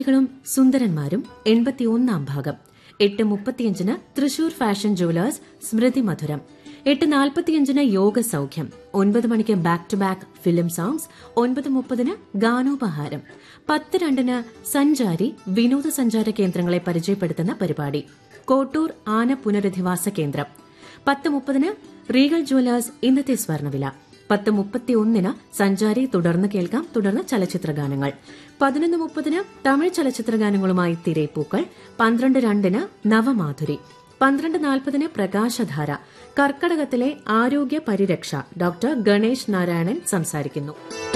ും സുന്ദരന്മാരും എൺപത്തിയൊന്നാം ഭാഗം എട്ട് മുപ്പത്തിയഞ്ചിന് തൃശൂർ ഫാഷൻ ജുവലേഴ്സ് സ്മൃതി മധുരം എട്ട് നാൽപ്പത്തിയഞ്ചിന് യോഗ സൌഖ്യം ഒൻപത് മണിക്ക് back to back film songs ഒൻപത് മുപ്പതിന് ഗാനോപഹാരം പത്ത് രണ്ടിന് സഞ്ചാരി വിനോദസഞ്ചാര കേന്ദ്രങ്ങളെ പരിചയപ്പെടുത്തുന്ന പരിപാടി കോട്ടൂർ ആന പുനരധിവാസ കേന്ദ്രം പത്ത് മുപ്പതിന് റീഗൽ ജുവലേഴ്സ് ഇന്നത്തെ സ്വർണ്ണവില പത്ത് മുപ്പത്തിയൊന്നിന് സഞ്ചാരി തുടർന്ന് കേൾക്കാം തുടർന്ന് ചലച്ചിത്ര ഗാനങ്ങൾ പതിനൊന്ന് മുപ്പതിന് തമിഴ് ചലച്ചിത്ര ഗാനങ്ങളുമായി തിരേപ്പൂക്കൾ പന്ത്രണ്ട് രണ്ടിന് നവമാധുരി പന്ത്രണ്ട് നാൽപ്പതിന് പ്രകാശധാര കർക്കടകത്തിലെ ആരോഗ്യ പരിരക്ഷ ഡോക്ടർ ഗണേഷ് നാരായണൻ സംസാരിക്കുന്നു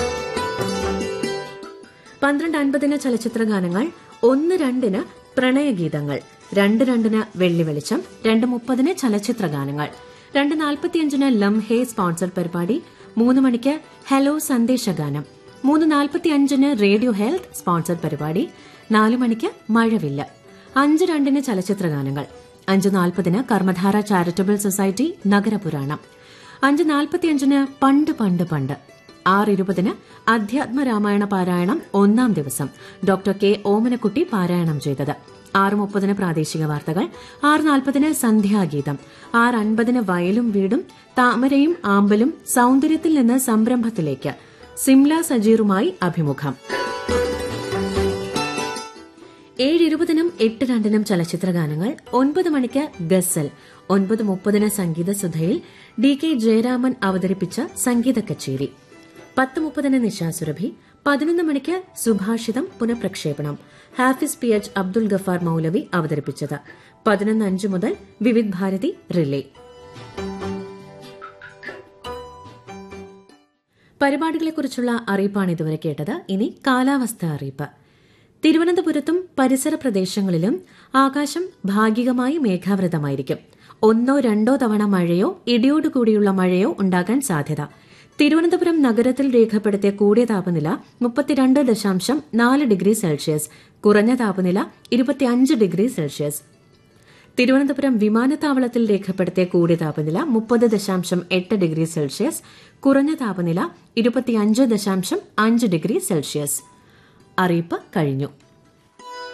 പന്ത്രണ്ട് അൻപതിന് ചലച്ചിത്ര ഗാനങ്ങൾ ഒന്ന് രണ്ടിന് പ്രണയഗീതങ്ങൾ രണ്ട് രണ്ടിന് വെള്ളി വെളിച്ചം രണ്ട് മുപ്പതിന് ചലച്ചിത്ര ഗാനങ്ങൾ രണ്ട് നാൽപ്പത്തിയഞ്ചിന് ലംഹേ സ്പോൺസർഡ് പരിപാടി മൂന്ന് മണിക്ക് ഹലോ സന്ദേശഗാനം മൂന്ന് നാൽപ്പത്തിയഞ്ചിന് റേഡിയോ ഹെൽത്ത് സ്പോൺസർഡ് പരിപാടി നാല് മണിക്ക് മഴവില്ല അഞ്ച് രണ്ടിന് ചലച്ചിത്ര ഗാനങ്ങൾ അഞ്ച് നാൽപ്പതിന് കർമ്മധാര ചാരിറ്റബിൾ സൊസൈറ്റി നഗരപുരാണം അഞ്ച് നാൽപ്പത്തിയഞ്ചിന് പണ്ട് പണ്ട് പണ്ട് ആറ് ഇരുപതിന് അധ്യാത്മ രാമായണ പാരായണം ഒന്നാം ദിവസം ഡോക്ടർ കെ ഓമനക്കുട്ടി പാരായണം ചെയ്തത് ആറ് മുപ്പതിന് പ്രാദേശിക വാർത്തകൾ ആറ് നാൽപ്പതിന് സന്ധ്യാഗീതം ആറ് അൻപതിന് വയലും വീടും താമരയും ആമ്പലും സൌന്ദര്യത്തിൽ നിന്ന് സംരംഭത്തിലേക്ക് സിംല സജീറുമായി അഭിമുഖം ഏഴ് ഇരുപതിനും എട്ട് രണ്ടിനും ചലച്ചിത്ര ഗാനങ്ങൾ ഒൻപത് മണിക്ക് ഗസൽ ഒൻപത് മുപ്പതിന് സംഗീത സുധയിൽ ഡി കെ ജയരാമൻ അവതരിപ്പിച്ച സംഗീത കച്ചേരി പത്ത് മുപ്പതിന് നിശാസുരഭി പതിനൊന്ന് മണിക്ക് സുഭാഷിതം പുനഃപ്രക്ഷേപണം ഹാഫിസ് പി എച്ച് അബ്ദുൽ ഗഫാർ മൌലവി അവതരിപ്പിച്ചത് പതിനൊന്ന് അഞ്ച് മുതൽ വിവിധ് ഭാരതി റിലേ പരിപാടികളെക്കുറിച്ചുള്ള അറിയിപ്പാണ് ഇതുവരെ കേട്ടത് ഇനി കാലാവസ്ഥ അറിയിപ്പ് തിരുവനന്തപുരത്തും പരിസര പ്രദേശങ്ങളിലും ആകാശം ഭാഗികമായി മേഘാവൃതമായിരിക്കും ഒന്നോ രണ്ടോ തവണ മഴയോ ഇടിയോടുകൂടിയുള്ള മഴയോ ഉണ്ടാകാൻ സാധ്യത തിരുവനന്തപുരം നഗരത്തിൽ രേഖപ്പെടുത്തിയ കൂടിയ താപനില മുപ്പത്തിരണ്ട് ദശാംശം നാല് ഡിഗ്രി സെൽഷ്യസ് കുറഞ്ഞ താപനില ഇരുപത്തിയഞ്ച് ഡിഗ്രി സെൽഷ്യസ് തിരുവനന്തപുരം വിമാനത്താവളത്തിൽ രേഖപ്പെടുത്തിയ കൂടിയ താപനില മുപ്പത് ദശാംശം എട്ട് ഡിഗ്രി സെൽഷ്യസ് കുറഞ്ഞ താപനില ഇരുപത്തിയഞ്ച് ദശാംശം അഞ്ച് ഡിഗ്രി സെൽഷ്യസ് അറിയിപ്പ് കഴിഞ്ഞു